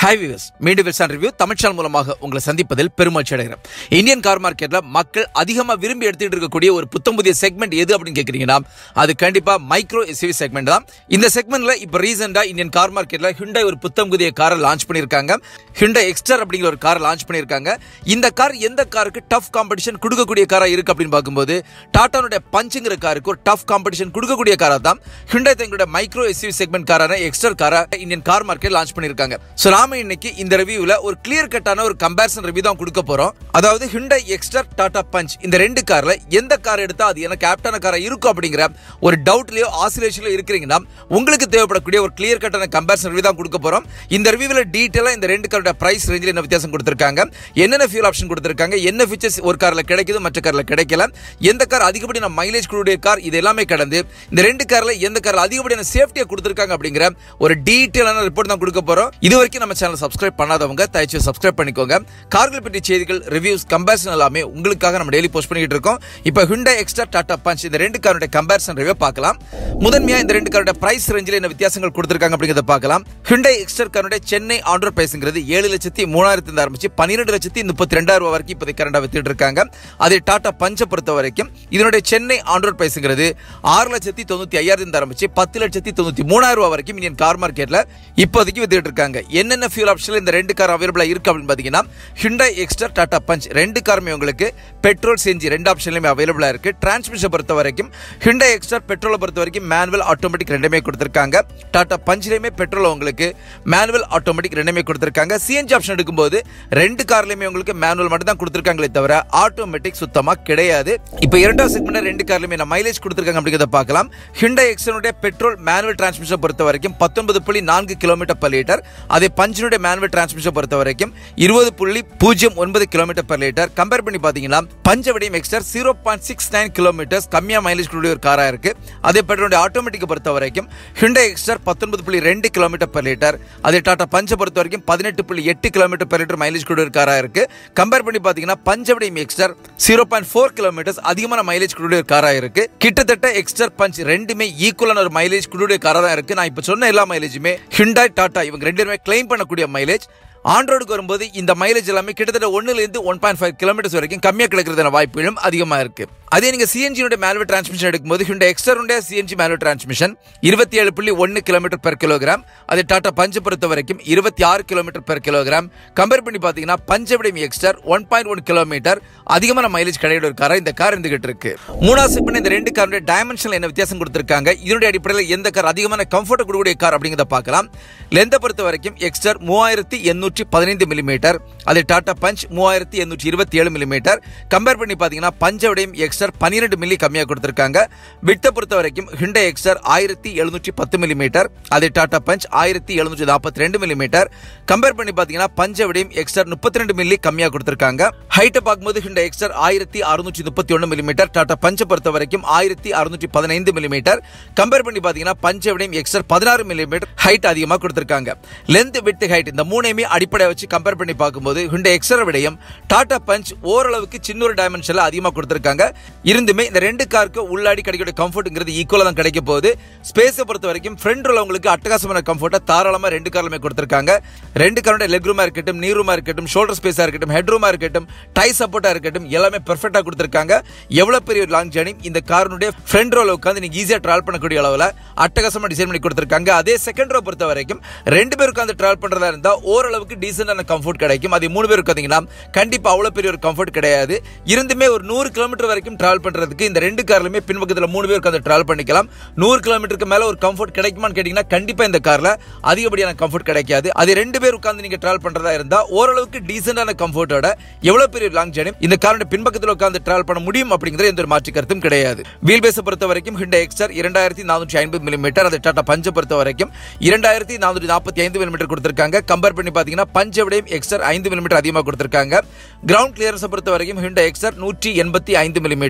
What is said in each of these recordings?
high விவஸ் மீண்டும் வில்சான் review தமிழ்ச்சால் மூலமாக உங்களை சந்திப்பதில் பெருமகிழ்ச்சி அடைகிறேன் இந்தியன் கார் மார்க்கெட்ல மக்கள் அதிகமா விரும்பி எடுத்துட்டு இருக்கக்கூடிய ஒரு புத்தம் புதிய செக்மெண்ட் எது அப்படின்னு கேக்குறீங்கன்னா அது கண்டிப்பா மைக்ரோ எஸ்யூவி செக்மெண்ட் தான் இந்த செக்மெண்ட்ல இப்ப ரீசெண்டா இந்தியன் கார் மார்க்கெட்ல ஹுண்டாய் ஒரு புத்தம் புதிய காரை லான்ச் பண்ணிருக்காங்க ஹுண்டாய் எக்ஸ்டர் அப்படிங்கிற ஒரு காரை லான்ச் பண்ணிருக்காங்க இந்த கார் எந்த காருக்கு டஃப் காம்படிஷன் கொடுக்கக்கூடிய காரா இருக்கு அப்படின்னு பார்க்கும்போது டாட்டானுடைய பஞ்சுங்கிற காருக்கு ஒரு டஃப் காம்படிஷன் கொடுக்கக்கூடிய காரா தான் ஹுண்டாய் தங்களுடைய மைக்ரோ எஸ்யூவி செக்மெண்ட் காரான எக்ஸ்டர் காரை இந்தியன் கார் மார்க்கெட் லான்ச் பண்ணிருக்காங்க சோ நாம இன்னைக்கு இந்த ரிவ்யூல ஒரு கிளியர் கட்டான ஒரு கம்பேரிசன் ரிவ்யூ தான் கொடுக்க போறோம் அதாவது ஹுண்டாய் எக்ஸ்டர் டாடா பஞ்ச் இந்த ரெண்டு கார்ல எந்த கார் எடுத்தா அது எனக்கு ஆப்டான காரா இருக்கும் அப்படிங்கிற ஒரு டவுட்லயோ ஆசிலேஷன்லயோ இருக்கிறீங்கன்னா உங்களுக்கு தேவைப்படக்கூடிய ஒரு கிளியர் கட்டான கம்பேரிசன் ரிவ்யூ தான் கொடுக்க போறோம் இந்த ரிவ்யூல டீட்டெயிலா இந்த ரெண்டு காரோட பிரைஸ் ரேஞ்சில் என்ன வித்தியாசம் கொடுத்திருக்காங்க என்னென்ன ஃபியூல் ஆப்ஷன் கொடுத்திருக்காங்க என்ன ஃபீச்சர்ஸ் ஒரு கார்ல கிடைக்குது மற்ற கார்ல கிடைக்கல எந்த கார் அதிகப்படியான மைலேஜ் கூடிய கார் இது எல்லாமே கடந்து இந்த ரெண்டு கார்ல எந்த கார்ல அதிகப்படியான சேஃப்டியை கொடுத்திருக்காங்க அப்படிங்கிற ஒரு டீட்டெயிலான ரிப்போர்ட் தான் கொடுக்க போறோம் இது வரைக்கும் நம்ம சேனல் சப்ஸ்கிரைப் பண்ணாதவங்க தயவுசெய்து சப்ஸ்கிரைப் பண்ணிக்கோங்க கார்கள் பற்றி செய்திகள் ரிவ்யூஸ் கம்பேரிசன் எல்லாமே உங்களுக்காக நம்ம டெய்லி போஸ்ட் பண்ணிட்டு இருக்கோம் இப்போ ஹுண்டா எக்ஸ்ட்ரா டாடா பஞ்ச் இந்த ரெண்டு காரோட கம்பேரிசன் ரிவ்யூ பார்க்கலாம் முதன்மையா இந்த ரெண்டு காரோட பிரைஸ் ரேஞ்சில் என்ன வித்தியாசங்கள் கொடுத்திருக்காங்க அப்படிங்கறத பார்க்கலாம் ஹுண்டை எக்ஸ்டர் காரோட சென்னை ஆண்டர் பிரைஸ்ங்கிறது ஏழு லட்சத்தி மூணாயிரத்தி ஆரம்பிச்சு பன்னிரெண்டு லட்சத்தி முப்பத்தி ரெண்டாயிரம் ரூபாய் வரைக்கும் இப்போதைக்கு கரண்டா வித்துட்டு இருக்காங்க அதே டாடா பஞ்சை பொறுத்த வரைக்கும் இதனுடைய சென்னை ஆண்டர் பிரைஸ்ங்கிறது ஆறு லட்சத்தி தொண்ணூத்தி ஐயாயிரத்தி ஆரம்பிச்சு பத்து லட்சத்தி தொண்ணூத்தி மூணாயிரம் ரூபாய் வரைக்கும் இந்தியன் கார் மார்க்கெட்ல இப்போதைக்கு வித்துட்டு இருக்காங்க என்னென்ன ஃபியூல் ஆப்ஷன் இந்த ரெண்டு கார் அவைலபிளா இருக்கு அப்படின்னு பாத்தீங்கன்னா ஹுண்டை எக்ஸ்டர் டாடா பஞ்ச் ரெண்டு காருமே உங்களுக்கு பெட்ரோல் செஞ்சு ரெண்டு ஆப்ஷன்லயுமே அவைலபிளா இருக்கு டிரான்ஸ்மிஷன் பொறுத்த வரைக்கும் ஹுண்டை எக்ஸ்டர் பெட்ரோலை பொறுத்த வரைக்கும் மேனுவல் ஆட்டோமேட்டிக் ரெண்டுமே கொடுத்திருக்காங்க டாடா பஞ்ச்லயுமே பெட்ரோல் உங்களுக்கு மேனுவல் ஆட்டோமேட்டிக் ரெண்டுமே கொடுத்திருக்காங்க சிஎன்ஜி ஆப்ஷன் எடுக்கும்போது ரெண்டு கார்லயுமே உங்களுக்கு மேனுவல் மட்டும் தான் கொடுத்திருக்காங்களே தவிர ஆட்டோமேட்டிக் சுத்தமா கிடையாது இப்போ இரண்டாவது செக்மெண்ட் ரெண்டு கார்லயுமே நான் மைலேஜ் கொடுத்திருக்காங்க அப்படிங்கிறத பார்க்கலாம் ஹுண்டை எக்ஸனுடைய பெட்ரோல் மேனுவல் டிரான்ஸ்மிஷன் பொறுத்த வரைக்கும் பத்தொன்பது புள்ளி நான்கு கிலோமீட்டர் பர் லிட்டர் அதே பஞ்சினுடைய மேனுவல் டிரான்ஸ்மிஷன் பொறுத்த வரைக்கும் இருபது புள்ளி பூஜ்ஜியம் ஒன்பது கிலோமீட்டர் பர் லிட்டர் கம்பேர் பண்ணி பாத்தீங்கன்னா பஞ்சவடியும் Exter zero point six nine kilometres கம்மியா மைலேஜ் கூடிய ஒரு காரா இருக்கு அதே பெட்ரோலுடைய ஆட்டோமேட்டிக் பொறுத்த வரைக்கும் ஹுண்டை எக்ஸ்டர் பத்தொன்பது புள்ளி ரெண்டு கிலோமீட்டர் பர் லிட்டர் அதே டாடா பஞ்ச பொறுத்த வரைக்கும் பதினெட்டு புள்ளி எட்டு கிலோமீட்டர் பர் லிட்டர் மைலேஜ் கூடிய ஒரு காரா இருக்கு கம்பேர் பண்ணி பாத்தீங்கன்னா பஞ்சவடியும் Exter zero point four kilometres அதிகமான மைலேஜ் கூடிய ஒரு காரா இருக்கு கிட்டத்தட்ட எக்ஸ்டர் பஞ்ச் ரெண்டுமே ஈக்குவலான ஒரு மைலேஜ் கூடிய காரா தான் இருக்கு நான் இப்ப சொன்ன எல்லா மைலேஜுமே ஹுண்டாய் டாடா இவங்க ரெண்டு பேருமே கிளைம் பண்ணக்கூடிய மைலேஜ் ஆண்ட்ராய்டுக்கு வரும்போது இந்த மைலேஜ் எல்லாமே கிட்டத்தட்ட ஒன்னுல இருந்து ஒன் பாயிண்ட் ஃபைவ் கிலோமீட்டர்ஸ் வரைக்கும் கம்மியாக கிடைக்கிறதான வாய்ப்புகளும் அதிகமா இருக்கு அதே நீங்க சிஎன்ஜியோட மேனுவல் டிரான்ஸ்மிஷன் எடுக்கும்போது ஹுண்டை எக்ஸ்டருடைய சிஎன்ஜி மேனுவல் டிரான்ஸ்மிஷன் இருபத்தி ஏழு புள்ளி ஒன்று கிலோமீட்டர் பெர் கிலோகிராம் அதே டாடா பஞ்சு பொறுத்த வரைக்கும் இருபத்தி ஆறு கிலோமீட்டர் பெர் கிலோகிராம் கம்பேர் பண்ணி பார்த்தீங்கன்னா பஞ்சவிடம் Exter one point one kilometre அதிகமான மைலேஜ் கிடைக்கிற ஒரு காரா இந்த கார் இருந்துகிட்டு இருக்கு மூணாவது செக்மெண்ட் இந்த ரெண்டு காருடைய டைமென்ஷன் என்ன வித்தியாசம் கொடுத்திருக்காங்க இதனுடைய அடிப்படையில் எந்த கார் அதிகமான கம்ஃபர்ட் கொடுக்கக்கூடிய கார் அப்படிங்கிறத பார்க்கலாம் லெந்த பொறுத்த வரைக்கும் எக்ஸ்டர் மூவாயிரத்தி எண்ணூற்றி பதினைந்து மில்லிமீட்டர் அதே டாடா பஞ்ச் மூவாயிரத்தி எண்ணூற்றி இருபத்தி ஏழு மில்லிமீட்டர் கம்பேர் பண்ணி பார்த்தீங்கன்னா பஞ்சவிடையும் எக்ஸ்டர் பன்னிரெண்டு மில்லி கம்மியாக கொடுத்திருக்காங்க விட்டை பொறுத்த வரைக்கும் ஹிண்டை எக்ஸ்டர் ஆயிரத்தி எழுநூற்றி பத்து மில்லிமீட்டர் அதே டாடா பஞ்ச் ஆயிரத்தி எழுநூற்றி நாற்பத்தி ரெண்டு மில்லிமீட்டர் கம்பேர் பண்ணி பார்த்தீங்கன்னா பஞ்சவிடையும் எக்ஸ்டர் முப்பத்தி ரெண்டு மில்லி கம்மியாக கொடுத்திருக்காங்க ஹைட்டை பார்க்கும்போது ஹிண்டை எக்ஸ்டர் ஆயிரத்தி அறுநூற்றி முப்பத்தி ஒன்று மில்லிமீட்டர் டாடா பஞ்சை பொறுத்த வரைக்கும் ஆயிரத்தி அறுநூற்றி பதினைந்து மில்லிமீட்டர் கம்பேர் பண்ணி பார்த்தீங்கன்னா பஞ்சவிடையும் எக்ஸ்டர் பதினாறு மில்லிமீட்டர் ஹைட் அதிகமாக கொடுத்திருக்காங்க லென்த் வித் ஹைட் இந்த மூணையுமே அடிப்படை வச்சு கம்பேர் பண்ணி பார்க்கும்போது ஹுண்டை எக்ஸரை விடையும் டாடா பஞ்ச் ஓரளவுக்கு சின்ன ஒரு டைமென்ஷன்ல அதிகமாக கொடுத்திருக்காங்க இருந்துமே இந்த ரெண்டு காருக்கு உள்ளாடி கிடைக்கக்கூடிய கம்ஃபர்ட்ங்கிறது ஈக்குவலாக தான் கிடைக்க போகுது ஸ்பேஸை பொறுத்த வரைக்கும் ஃப்ரண்ட் ரோல உங்களுக்கு அட்டகாசமான கம்ஃபர்ட்டை தாராளமாக ரெண்டு கார்லுமே கொடுத்திருக்காங்க ரெண்டு காரோட லெக் ரூமா இருக்கட்டும் நீ ரூமா இருக்கட்டும் ஷோல்டர் ஸ்பேஸா இருக்கட்டும் ஹெட் ரூமா இருக்கட்டும் டை சப்போர்ட்டா இருக்கட்டும் எல்லாமே பெர்ஃபெக்டா கொடுத்திருக்காங்க எவ்வளவு பெரிய ஒரு லாங் ஜர்னி இந்த காரினுடைய ஃப்ரண்ட் ரோல உட்காந்து நீங்க ஈஸியா டிராவல் பண்ணக்கூடிய அளவுல அட்டகாசமா டிசைன் பண்ணி கொடுத்திருக்காங்க அதே செகண்ட் ரோ பொறுத்த வரைக்கும் ரெண்டு பேர் உட்காந்து டிராவல் பண்றதா இருந்தா ஓரளவுக்கு டீசென்டான கம்ஃபர்ட் கிடைக்கும் அதே மூணு பேர் உட்காந்தீங்கன்னா கண்டிப்பா அவ்வளவு பெரிய ஒரு கம்ஃபர்ட் கிடையாது இருந்துமே ஒரு நூறு கிலோமீட்டர் வரைக்கும் டிராவல் பண்றதுக்கு இந்த ரெண்டு கார்லயுமே பின்பக்கத்துல மூணு பேர் உட்காந்து டிராவல் பண்ணிக்கலாம் நூறு கிலோமீட்டருக்கு மேல ஒரு கம்ஃபர்ட் கிடைக்குமான்னு கேட்டீங்கன்னா கண்டிப்பா இந்த கார்ல அதிகப்படியான கம்ஃபர்ட் கிடைக்காது அது ரெண்டு பேர் உட்காந்து நீங்க டிராவல் பண்றதா இருந்தா ஓரளவுக்கு டீசென்டான கம்ஃபர்ட்டோட எவ்வளவு பெரிய லாங் ஜர்னி இந்த காரோட பின்பக்கத்தில் உட்காந்து டிராவல் பண்ண முடியும் அப்படிங்கிறது எந்த ஒரு மாற்று கருத்தும் கிடையாது வீல் பேஸை பொறுத்த வரைக்கும் ஹிண்டா எக்ஸ்டர் இரண்டாயிரத்தி நானூற்றி ஐம்பது மில்லிமீட்டர் அது டாடா பஞ்சை பொறுத்த வரைக்கும் இரண்டாயிரத்தி நானூற்றி நாற்பத்தி ஐந்து மில்லிமீட்டர் கொடுத்திருக்காங்க கம்பேர் பண்ணி பாத்தீங்கன்னா பஞ்சை விடையும் எக்ஸ்டர் ஐந்து மில்லிமீட்டர் அதிகமாக கொடுத்திருக்காங்க கிரவுண்ட் கிளியரன்ஸை பொறுத்த வரைக்கும் ஹிண்டா எக்ஸ்டர் நூற்றி எண்பத்தி ஐந்து மில்லிமீட்டர்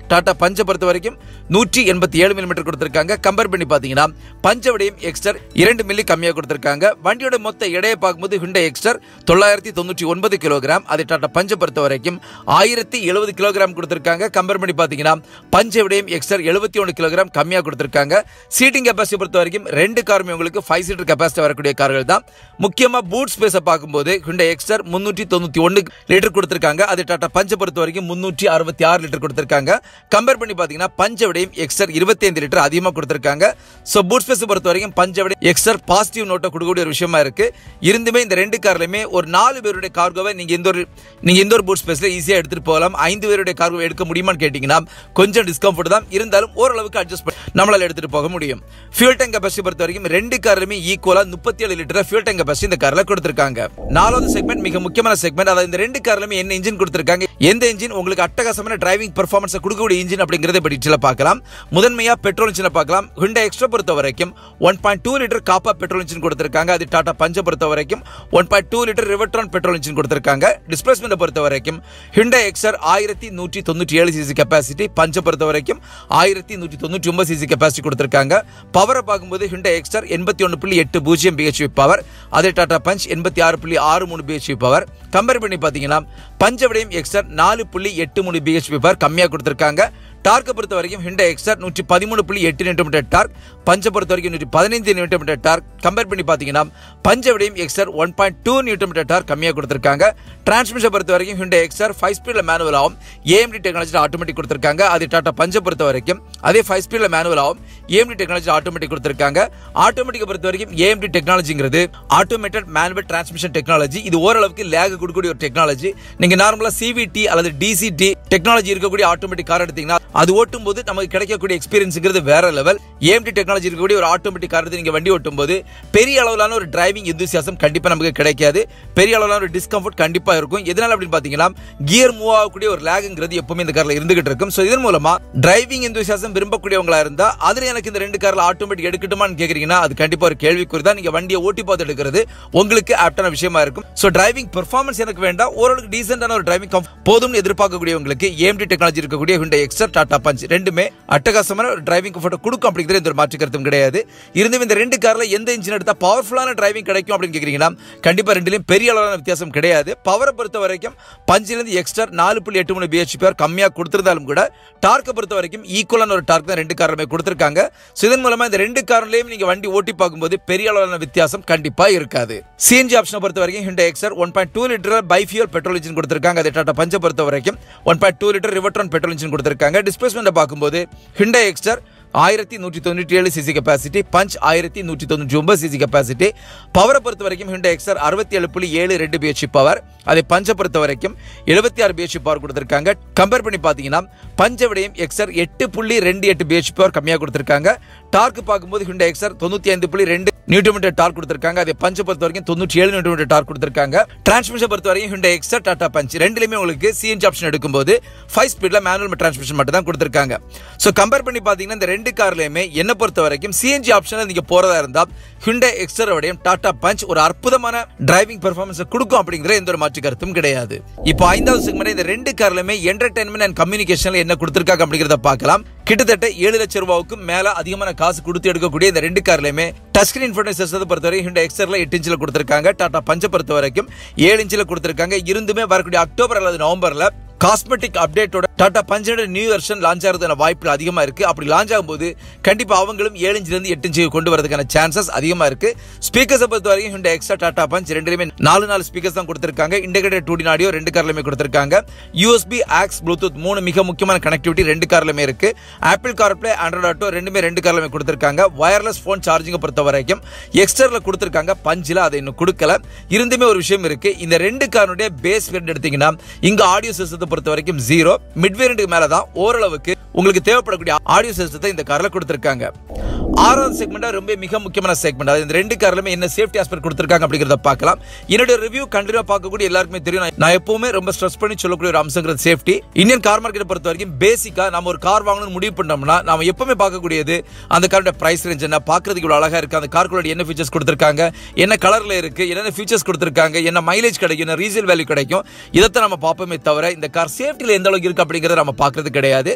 டாடா பஞ்சை பொறுத்த வரைக்கும் நூற்றி எண்பத்தி ஏழு மில்லிமீட்டர் கொடுத்திருக்காங்க கம்பேர் பண்ணி பார்த்தீங்கன்னா பஞ்சை விடையும் எக்ஸ்டர் இரண்டு மில்லி கம்மியாக கொடுத்திருக்காங்க வண்டியோட மொத்த எடையை பார்க்கும்போது ஹுண்டை எக்ஸ்டர் தொள்ளாயிரத்தி தொண்ணூற்றி ஒன்பது கிலோகிராம் அதை டாடா பஞ்சை பொறுத்த வரைக்கும் ஆயிரத்தி எழுபது கிலோகிராம் கொடுத்திருக்காங்க கம்பேர் பண்ணி பார்த்தீங்கன்னா பஞ்சை விடையும் எக்ஸ்டர் எழுபத்தி ஒன்று கிலோகிராம் கம்மியாக கொடுத்திருக்காங்க சீட்டிங் கெப்பாசிட்டி பொறுத்த வரைக்கும் ரெண்டு காருமே உங்களுக்கு ஃபைவ் சீட்டர் கெப்பாசிட்டி வரக்கூடிய கார்கள் தான் முக்கியமாக பூட் ஸ்பேஸை பார்க்கும்போது ஹுண்டை எக்ஸ்டர் முன்னூற்றி தொண்ணூற்றி ஒன்று லிட்டர் கொடுத்திருக்காங்க அது டாடா பஞ்சை பொறுத்த வரைக்கும் முன்னூற்றி அறுபத்தி ஆறு லிட்டர் கொடுத்திருக்காங்க கம்பேர் பண்ணி பார்த்தீங்கன்னா பஞ்சை விடையும் எக்ஸ்டர் இருபத்தி ஐந்து லிட்டர் அதிகமாக கொடுத்திருக்காங்க ஸோ பூட் ஸ்பேஸ் பொறுத்த வரைக்கும் பஞ்சை விட எக்ஸ்டர் பாசிட்டிவ் நோட்டை கொடுக்கக்கூடிய ஒரு விஷயமா இருக்கு இருந்துமே இந்த ரெண்டு கார்லையுமே ஒரு நாலு பேருடைய கார்கோவை நீங்க எந்த ஒரு நீங்க எந்த ஒரு பூட் ஸ்பேஸ்ல ஈஸியா எடுத்துட்டு போகலாம் ஐந்து பேருடைய கார்கோ எடுக்க முடியுமான்னு கேட்டீங்கன்னா கொஞ்சம் டிஸ்கம்ஃபர்ட் தான் இருந்தாலும் ஓரளவுக்கு அட்ஜஸ்ட் பண்ணி நம்மளால எடுத்துட்டு போக முடியும் ஃபியூல் டேங்க் கெப்பாசிட்டி பொறுத்த வரைக்கும் ரெண்டு கார்லையுமே ஈக்குவலா முப்பத்தி ஏழு லிட்டர் ஃபியூல் டேங்க் கெப்பாசிட்டி இந்த கார்ல கொடுத்திருக்காங்க நாலாவது செக்மெண்ட் மிக முக்கியமான செக்மெண்ட் அதாவது இந்த ரெண்டு கார்லையுமே என்ன இன்ஜின் கொடுத்திருக்காங்க எந்த இன்ஜின் உங்களுக்கு அட்டகாசமான டிரைவிங் பெர்ஃபார்மன்ஸ் கொடுக்கக்கூடிய இன்ஜின் அப்படிங்கறத இப்ப டீட்டெயிலா பார்க்கலாம் முதன்மையா பெட்ரோல் இன்ஜினை பார்க்கலாம் ஹுண்டா எக்ஸ்ட்ரா பொறுத்த வரைக்கும் one point two litre Kappa petrol engine கொடுத்திருக்காங்க அது டாடா பஞ்ச பொறுத்த வரைக்கும் one point two litre Revotron petrol engine கொடுத்திருக்காங்க டிஸ்பிளேஸ்மெண்ட் பொறுத்த வரைக்கும் ஹுண்டா எக்ஸர் ஆயிரத்தி நூற்றி தொண்ணூற்றி ஏழு சிசி கெப்பாசிட்டி பஞ்ச பொறுத்த வரைக்கும் ஆயிரத்தி நூற்றி தொண்ணூற்றி ஒன்பது சிசி கெப்பாசிட்டி கொடுத்திருக்காங்க பவரை பார்க்கும்போது ஹுண்டா எக்ஸர் எண்பத்தி ஒன்று புள்ளி எட்டு பூஜ்ஜியம் பிஹெச்பி பவர் அதே டாடா பஞ்ச் எண்பத்தி ஆறு புள்ளி ஆறு மூணு பிஹெச்பி பவர் கம்பேர் பண்ணி பார்த்தீங்கன்னா பஞ்சவிடையும் எக்ஸர் நாலு புள்ளி எட்டு மூணு பிஹெச்பி பவர் கம்மியாக கொடுத்திருக்காங்க டார்க்கை பொறுத்த வரைக்கும் ஹிண்டா எக்ஸர் நூற்றி பதிமூணு புள்ளி எட்டு நியூட்டன் மீட்டர் டார்க் பஞ்சை பொறுத்த வரைக்கும் நூற்றி பதினைந்து நியூட்டன் மீட்டர் டார்க் கம்பேர் பண்ணி பார்த்தீங்கன்னா பஞ்சை விடையும் Exter one point two newton metre torque கம்மியாக கொடுத்திருக்காங்க டிரான்ஸ்மிஷன் பொறுத்த வரைக்கும் ஹிண்டா எக்ஸர் ஃபைவ் ஸ்பீடில் மேனுவல் ஆகும் ஏஎம்டி டெக்னாலஜி ஆட்டோமேட்டிக் கொடுத்திருக்காங்க அது டாடா பஞ்சை பொறுத்த வரைக்கும் அதே ஃபைவ் ஸ்பீடில் மேனுவல் ஆகும் ஏஎம்டி டெக்னாலஜி ஆட்டோமேட்டிக் கொடுத்திருக்காங்க ஆட்டோமேட்டிக்கை பொறுத்த வரைக்கும் ஏஎம்டி டெக்னாலஜிங்கிறது ஆட்டோமேட்டட் மேனுவல் டிரான்ஸ்மிஷன் டெக்னாலஜி இது ஓரளவுக்கு லேக் கொடுக்கக்கூடிய ஒரு டெக்னாலஜி நீங்க நார்மலா சிவிடி அல்லது டிசிடி டெக்னாலஜி இருக்கக்கூடிய ஆட்டோமேட்டிக் கார் எடுத்தீங்கன்னா அது ஓட்டும் போது நமக்கு கிடைக்கக்கூடிய எக்ஸ்பீரியன்ஸ்ங்கிறது வேற லெவல் ஏஎம்டி டெக்னாலஜி இருக்கக்கூடிய ஒரு ஆட்டோமேட்டிக் கார் எடுத்து நீங்க வண்டி ஓட்டும் போது பெரிய அளவிலான ஒரு டிரைவிங் எந்தூசியாசம் கண்டிப்பா நமக்கு கிடைக்காது பெரிய அளவிலான ஒரு டிஸ்கம்ஃபர்ட் கண்டிப்பா இருக்கும் எதனால அப்படின்னு பாத்தீங்கன்னா கியர் மூவ் ஆகக்கூடிய ஒரு லேகுங்கிறது எப்பவுமே இந்த கார்ல இருந்துகிட்டு இருக்கும் ஸோ இதன் மூலமா டிரைவிங் எந்தூசியாசம் விரும்பக்கூடியவங்களா இருந்தா அதுல எனக்கு இந்த ரெண்டு கார்ல ஆட்டோமேட்டிக் எடுக்கட்டுமான்னு கேக்குறீங்கன்னா அது கண்டிப்பா ஒரு கேள்விக்குறி தான் நீங்க வண்டியை ஓட்டி பார்த்து எடுக்கிறது உங்களுக்கு ஆப்டான விஷயமா இருக்கும் ஸோ டிரைவிங் பெர்ஃபார்மன்ஸ் எனக்கு வேண்டாம் ஓரளவுக்கு டீசென்டான ஒரு டிரைவிங் போதும்னு எதிர்பார்க்கக்கூடியவங்களுக்கு ஏஎம்டி டெக்னாலஜி இருக்கக்கூடிய ஹுண்டை எக்ஸர் டாடா பஞ்ச் ரெண்டுமே அட்டகாசமான ஒரு டிரைவிங் கம்ஃபர்ட் கொடுக்கும் அப்படிங்கிறது எந்த ஒரு மாற்று கருத்தும் கிடையாது இருந்தும் இந்த ரெண்டு கார்ல எந்த இன்ஜின் எடுத்தா பவர்ஃபுல்லான டிரைவிங் கிடைக்கும் அப்படின்னு கேக்குறீங்கன்னா கண்டிப்பா ரெண்டுலயும் பெரிய அளவான வித்தியாசம் கிடையாது பவரை பொறுத்த வரைக்கும் பஞ்சிலிருந்து எக்ஸ்டர் நாலு புள்ளி எட்டு மூணு பிஹெச்பி பவர் கம்மியாக கொடுத்திருந்தாலும் கூட டார்க்கை பொறுத்த வரைக்கும் ஈக்குவலான ஒரு டார்க் தான் ரெண்டு காருமே கொடுத்திருக்காங்க ஸோ இதன் மூலமா இந்த ரெண்டு கார்லயும் நீங்க வண்டி ஓட்டி பார்க்கும்போது பெரிய அளவான வித்தியாசம் கண்டிப்பா இருக்காது சிஎன்ஜி ஆப்ஷனை பொறுத்த வரைக்கும் Hyundai Exter one point two litre bifuel petrol engine கொடுத்திருக்காங்க அதே டாடா பஞ்சை பொறுத்த வரைக்கும் one point two litre Revotron petrol engine கொடுத்திருக்காங்க டிஸ்பிளேஸ்மெண்ட் பார்க்கும்போது ஹிண்டா எக்ஸர் ஆயிரத்தி நூற்றி தொண்ணூற்றி ஏழு சிசி கெப்பாசிட்டி பஞ்ச் ஆயிரத்தி நூற்றி தொண்ணூற்றி ஒன்பது சிசி கெப்பாசிட்டி பவரை பொறுத்த வரைக்கும் ஹிண்டா எக்ஸர் அறுபத்தி ஏழு புள்ளி ஏழு ரெண்டு பிஹெச்சி பவர் அதே பஞ்சை பொறுத்த வரைக்கும் எழுபத்தி ஆறு பிஹெச்சி பவர் கொடுத்திருக்காங்க கம்பேர் பண்ணி பார்த்தீங்கன்னா பஞ்ச விடையும் எக்ஸர் எட்டு புள்ளி ரெண்டு எட்டு பிஹெச்சி பவர் கம்மியாக கொடுத்திருக்காங்க டார்க் பார்க்கும்போது ஹிண்டா எக்ஸர் தொண்ணூற்றி ஐந்து புள்ளி ரெண்டு நியூட்டன் மீட்டர் டார்க் கொடுத்திருக்காங்க அதே பஞ்சை பொறுத்த வரைக்கும் தொண்ணூற்றி ஏழு நியூட்டன் மீட்டர் டார்க் கொடுத்திருக்காங்க டிரான்ஸ்மிஷன் பொறுத்த வரைக்கும் ஹிண்டா எக்ஸர் டாடா பஞ்ச் ரெண்டுலையுமே உங்களுக்கு சிஎன்ஜி ஆப்ஷன் எடுக்கும்போது ஃபைவ் ஸ்பீட்ல மேனுவல் டிரான்ஸ்மிஷன் மட்டும் தான் கொடுத்திருக்காங்க ஸோ கம்பேர் பண்ணி பார்த்தீங்கன்னா இந்த ரெண்டு கார்லையுமே என்ன பொறுத்த வரைக்கும் சிஎன்ஜி ஆப்ஷனில் நீங்க போறதா இருந்தா ஹிண்டா எக்ஸரோடையும் டாடா பஞ்ச் ஒரு அற்புதமான டிரைவிங் பெர்ஃபார்மன்ஸ் கொடுக்கும் அப்படிங்கிற எந்த ஒரு மாற்று கருத்தும் கிடையாது இப்போ ஐந்தாவது செக்மெண்ட் இந்த ரெண்டு கார்லையுமே என்டர்டைன்மெண்ட் அண்ட் கம்யூனிகேஷன்ல என்ன கொடுத்திருக்காங்க அப்படிங்கிறத பார்க்கலாம் கிட்டத்தட்ட ஏழு லட்சம் ரூபாய்க்கும் மேல அதிகமான காசு கொடுத்து எடுக்கக்கூடிய இந்த ரெண்டு கார்லயுமே டச் ஸ்கிரீன் இன்ஃபர்டேஷன் சிஸ்டத்தை பொறுத்தவரை ஹிண்டா எக்ஸர்ல எட்டு இன்ச்சில் கொடுத்திருக்காங்க டாடா பஞ்சை பொறுத்த வரைக்கும் ஏழு இன்ச்சில் கொடுத்திருக்காங்க இருந்துமே வரக்கூடிய அக்டோபர் அல்லது நவம்பர்ல காஸ்மெட்டிக் அப்டேட்டோட டாடா பஞ்சோட நியூ வெர்ஷன் லான்ச் ஆகிறதுக்கான வாய்ப்புகள் அதிகமா இருக்கு அப்படி லான்ச் ஆகும்போது கண்டிப்பா அவங்களும் ஏழு இன்ச்சில இருந்து எட்டு இன்ச்சு கொண்டு வரதுக்கான சான்சஸ் அதிகமா இருக்கு ஸ்பீக்கர்ஸை பொறுத்த வரைக்கும் ஹிண்டா எக்ஸ்ட்ரா டாடா பஞ்ச் ரெண்டுலயுமே நாலு நாலு ஸ்பீக்கர்ஸ் தான் கொடுத்திருக்காங்க இன்டெகிரேட்டட் டூ ஆடியோ ரெண்டு கார்லயுமே கொடுத்திருக்காங்க யூஎஸ்பி ஆக்ஸ் ப்ளூடூத் மூணு மிக முக்கியமான கனெக்டிவிட்டி ரெண்டு கார்லயுமே இருக்கு ஆப்பிள் கார்ப்ளே ஆண்ட்ராய்டு ஆட்டோ ரெண்டுமே ரெண்டு கார்லயுமே கொடுத்திருக்காங்க வயர்லெஸ் ஃபோன் சார்ஜிங்கை பொறுத்த வரைக்கும் எக்ஸ்டர்ல கொடுத்திருக்காங்க பஞ்சில் அதை இன்னும் கொடுக்கல இருந்துமே ஒரு விஷயம் இருக்கு இந்த ரெண்டு காருடைய பேஸ் வேரியன்ட் எடுத்தீங்கன்னா இங்க ஆடியோ சிஸ்டத்தை பொறுத்த வரைக்கும் ஜீரோ மிட் வேரியன்ட்டுக்கு மேல தான் ஓரளவுக்கு உங்களுக்கு தேவைப்படக்கூடிய ஆடியோ சிஸ்டத்தை இந்த கார்ல கொடுத்திருக்காங்க ஆறாவது செக்மெண்டா ரொம்ப மிக முக்கியமான செக்மெண்ட் அது இந்த ரெண்டு கார்லுமே என்ன சேஃப்டி ஆஸ்பெக்ட் கொடுத்திருக்காங்க அப்படிங்கறத பார்க்கலாம் என்னோட ரிவ்யூ கண்டினியூ பார்க்கக்கூடிய எல்லாருக்குமே தெரியும் நான் நான் எப்பவுமே ரொம்ப ஸ்ட்ரெஸ் பண்ணி சொல்லக்கூடிய ஒரு அம்சங்கிறது சேஃப்டி இந்தியன் கார் மார்க்கெட்டை பொறுத்த வரைக்கும் பேசிக்கா நம்ம ஒரு கார் வாங்கணும்னு முடிவு பண்ணோம்னா நாம எப்பவுமே பார்க்கக்கூடியது அந்த காரோட பிரைஸ் ரேஞ்ச் என்ன பார்க்கறதுக்கு இவ்வளவு அழகா இருக்கு அந்த கார்க்குள்ள என்ன ஃபீச்சர்ஸ் கொடுத்திருக்காங்க என்ன கலர்ல இருக்கு என்னென்ன ஃபீச்சர்ஸ் கொடுத்திருக்காங்க என்ன மைலேஜ் கிடைக்கும் என்ன ரீசேல் வேல்யூ கிடைக்கும் இதைத்தான் நம்ம பார்ப்போமே தவிர இந்த கார் சேஃப்டியில் எந்த அளவுக்கு இருக்கு அப்படிங்கறத நம்ம பார்க்கறது கிடையாது அது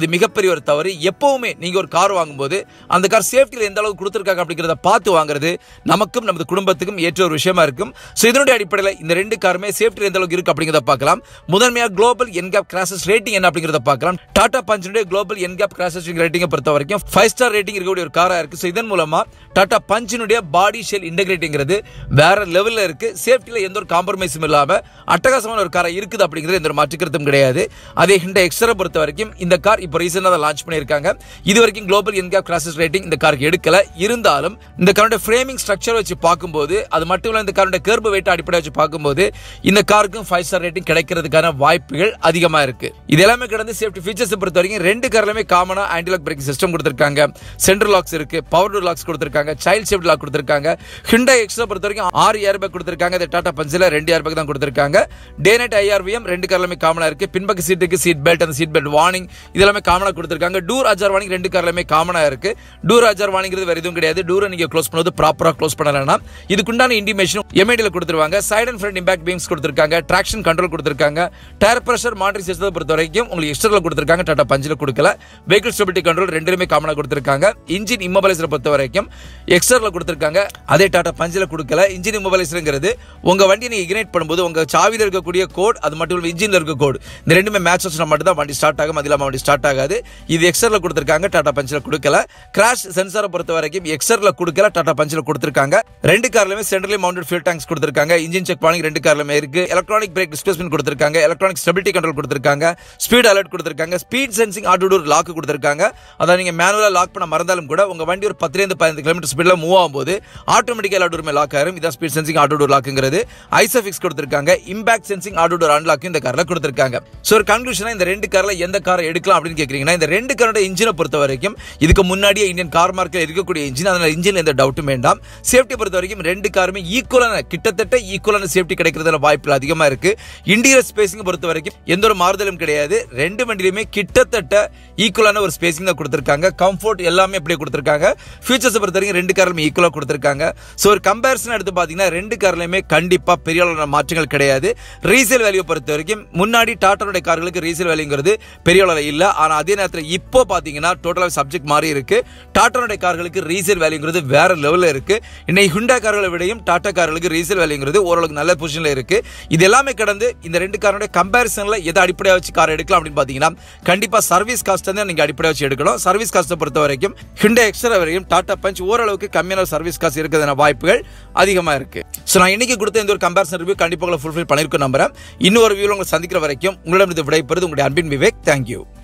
அது மிகப்பெரிய ஒரு தவறு எப்பவுமே நீங்க ஒரு கார் வாங்கும்போது அந்த கார் சேஃப்டியில் எந்த அளவுக்கு கொடுத்துருக்காங்க அப்படிங்கிறத பார்த்து வாங்குறது நமக்கும் நமது குடும்பத்துக்கும் ஏற்ற ஒரு விஷயமா இருக்கும் ஸோ இதனுடைய அடிப்படையில் இந்த ரெண்டு காருமே சேஃப்டி எந்த அளவுக்கு இருக்கு அப்படிங்கிறத பார்க்கலாம் முதன்மையாக குளோபல் என்கேப் கிராசஸ் ரேட்டிங் என்ன அப்படிங்கிறத பார்க்கலாம் டாடா பஞ்சுடைய குளோபல் என்கேப் கிராசஸ் ரேட்டிங்கை பொறுத்த வரைக்கும் ஃபைவ் ஸ்டார் ரேட்டிங் இருக்கக்கூடிய ஒரு காரா இருக்கு ஸோ இதன் மூலமா டாடா பஞ்சினுடைய பாடி ஷெல் இன்டெகிரேட்டிங்கிறது வேற லெவல்ல இருக்கு சேஃப்டியில் எந்த ஒரு காம்ப்ரமைஸும் இல்லாம அட்டகாசமான ஒரு காரா இருக்குது அப்படிங்கிறது எந்த ஒரு மாற்றுக்கருத்தும் கிடையாது அதே ஹிண்ட எக்ஸ்ட்ரா பொறுத்த வரைக்கும் இந்த கார் இப்போ ரீசெண்டாக லான்ச் பண்ணியிருக்காங்க இது வரைக்கும் குளோபல் என்கேப் கிராசஸ் ரேட்டிங் இந்த காருக்கு எடுக்கல இருந்தாலும் இந்த காரோட ஃப்ரேமிங் ஸ்ட்ரக்சர் வச்சு பார்க்கும்போது அது மட்டும் இல்ல இந்த காரோட கர்பு வெயிட் அடிப்படை வச்சு பார்க்கும்போது இந்த காருக்கும் ஃபைவ் ஸ்டார் ரேட்டிங் கிடைக்கிறதுக்கான வாய்ப்புகள் அதிகமா இருக்கு இது எல்லாமே கடந்து சேஃப்டி ஃபீச்சர்ஸ் பொறுத்த வரைக்கும் ரெண்டு கார்லயுமே காமனா ஆன்டிலாக் பிரேக்கிங் சிஸ்டம் கொடுத்திருக்காங்க சென்ட்ரல் லாக்ஸ் இருக்கு பவர் டோர் லாக்ஸ் கொடுத்திருக்காங்க சைல்ட் சேஃப்டி லாக் கொடுத்திருக்காங்க ஹிண்டா எக்ஸ்ட்ரா பொறுத்த வரைக்கும் ஆறு ஏர் பேக் கொடுத்திருக்காங்க இந்த டாடா பஞ்சில் ரெண்டு ஏர் பேக் தான் கொடுத்திருக்காங்க டே நைட் ஐஆர்விஎம் ரெண்டு கார்லயுமே காமனா இருக்கு பின்பக்க சீட்டுக்கு சீட் பெல்ட் அந்த சீட் பெல்ட் வார்னிங் இதெல்லாமே காமனா கொடுத்திருக்காங்க டூர் அஜார் வார்னிங் ரெண்டு கார்லயுமே காமனா இருக்கு டூர் அஜார் வார்னிங்கிறது வேற எதுவும் கிடையாது டூரை நீங்க க்ளோஸ் பண்ணுவது ப்ராப்பரா க்ளோஸ் பண்ணலன்னா இதுக்குண்டான இன்டிமேஷன் எம்ஐடியில் கொடுத்துருவாங்க side and front impact beams கொடுத்திருக்காங்க ட்ராக்ஷன் கண்ட்ரோல் கொடுத்திருக்காங்க டயர் பிரஷர் மானிட்டரிங் சிஸ்டத்தை பொறுத்த வரைக்கும் உங்களுக்கு எக்ஸ்ட்ரா கொடுத்திருக்காங்க டாடா பஞ்சில் கொடுக்கல வெஹிக்கிள் ஸ்டெபிலிட்டி கண்ட்ரோல் ரெண்டுமே காமனா கொடுத்திருக்காங்க இன்ஜின் இம்மோபலைசரை பொறுத்த வரைக்கும் எக்ஸ்ட்ரா கொடுத்திருக்காங்க அதே டாடா பஞ்சில் கொடுக்கல இன்ஜின் இம்மோபலைசருங்கிறது உங்க வண்டியை நீங்க இக்னைட் பண்ணும்போது உங்க சாவியில் இருக்கக்கூடிய கோட் அது மட்டும் இல்ல இன்ஜின்ல இருக்க கோட் இந்த ரெண்டுமே மேட்ச் வச்சுனா மட்டும் தான் வண்டி ஸ்டார்ட் ஆகும் அது இல்லாம வண்டி ஸ்டார்ட் ஆகாது இது எக்ஸ்ட்ரா கொடுத்திருக்காங்க டாடா பஞ்சில் கொடுக்கல கிராஷ் சென்சாரை பொறுத்த வரைக்கும் எக்ஸ்ட்ரா கொடுக்கல டாடா பஞ்சில் கொடுத்திருக்காங்க ரெண்டு கார்லயுமே சென்ட்ரலி மவுண்டட் ஃபியூல் டேங்க்ஸ் கொடுத்திருக்காங்க இன்ஜின் செக் பாயிண்ட் ரெண்டு கார்லயுமே இருக்கு எலக்ட்ரானிக் பிரேக் டிஸ்பிளேஸ்மெண்ட் கொடுத்திருக்காங்க எலக்ட்ரானிக் ஸ்டெபிலிட்டி கண்ட்ரோல் கொடுத்திருக்காங்க ஸ்பீட் அலர்ட் கொடுத்திருக்காங்க speed sensing auto door lock கொடுத்திருக்காங்க அதான் நீங்க மேனுவலா லாக் பண்ண மறந்தாலும் கூட உங்க வண்டி ஒரு பத்துலேருந்து பதினஞ்சு கிலோமீட்டர் ஸ்பீட்ல மூவ் ஆகும்போது ஆட்டோமேட்டிக்கா எல்லா டோருமே லாக் ஆயிரும் இதான் ஸ்பீட் சென்சிங் ஆட்டோ டோர் லாக்குங்கிறது ஐசோஃபிக்ஸ் கொடுத்திருக்காங்க impact sensing auto door unlock இந்த கார்ல கொடுத்திருக்காங்க ஸோ ஒரு கன்க்ளூஷனா இந்த ரெண்டு கார்ல எந்த காரை எடுக்கலாம் அப்படின்னு கேக்குறீங்கன்னா இந்த ரெண்டு காரோட இன்ஜினை பொறுத்த வரைக்கும் இதுக்கு முன்னாடியே இந்தியன் கார் மார்க்கெட் இருக்கக்கூடிய இன்ஜின் அதனால இன்ஜின்ல எந்த டவுட்டும் வேண்டாம் சேஃப்டி பொறுத்த வரைக்கும் ரெண்டு காருமே ஈக்குவலான கிட்டத்தட்ட ஈக்குவலான சேஃப்டி கிடைக்கிறதுல வாய்ப்புகள் அதிகமா இருக்கு இன்டீரியர் ஸ்பேசிங் பொறுத்த வரைக்கும் எந்த ஒரு மாறுதலும் கிடையாது ரெண்டு வண்டியிலுமே கிட்டத்தட்ட ஈக்குவலான ஒரு ஸ்பேசிங் தான் கொடுத்திருக்காங்க கம்ஃபர்ட் எல்லாமே அப்படியே கொடுத்திருக்காங்க ஃபீச்சர்ஸ் பொறுத்த வரைக்கும் ரெண்டு காரிலுமே ஈக்குவலா கொடுத்திருக்காங்க ஸோ ஒரு கம்பேரிசன் எடுத்து பார்த்தீங்கன்னா ரெண்டு கார்லையுமே கண்டிப்பா பெரிய அளவான மாற்றங்கள் கிடையாது ரீசேல் வேல்யூ பொறுத்த வரைக்கும் முன்னாடி டாட்டாவுடைய கார்களுக்கு ரீசேல் வேல்யூங்கிறது பெரிய அளவில் இல்லை ஆனால் அதே நேரத்தில் இப்போ பார்த்தீங்கன்னா டோட்டலாக சப்ஜெக்ட் மாறி இருக்கு டாட்டாவுடைய கார்களுக்கு ரீசேல் வேல்யூங்கிறது வேற லெவலில் இருக்கு இன்னைக்கு ஹுண்டா கார்களை விடையும் டாடா கார்களுக்கு ரீசேல் வேல்யூங்கிறது ஓரளவுக்கு நல்ல பொசிஷனில் இருக்கு இது எல்லாமே கடந்து இந்த ரெண்டு காரோட கம்பேரிசனில் எதை அடிப்படையாக வச்சு கார் எடுக்கலாம் அப்படின்னு பார்த்தீங்கன்னா கண்டிப்பாக சர்வீஸ் காஸ்ட் தான் நீங்கள் அடிப்படையாக வச்சு எடுக்கணும் சர்வீஸ் காஸ்ட்டை பொறுத்த வரைக்கும் ஹுண்டா எக்ஸ்ட்ரா வரைக்கும் டாடா பஞ்ச் ஓரளவுக்கு கம்மியான சர்வீஸ் காஸ்ட் இருக்கிறதான வாய்ப்புகள் அதிகமாக இருக்கு ஸோ நான் இன்னைக்கு கொடுத்த இந்த ஒரு கம்பேரிசன் ரிவ்யூ கண்டிப்பாக உங்களை ஃபுல்ஃபில் பண்ணியிருக்கோம் நம்புறேன் இன்னொரு வியூவில் உங்களை சந்திக்கிற வரைக்கும் உங்களிடம் விடைபெறுது உங்களுடைய அன்பின் விவேக் தேங்க்யூ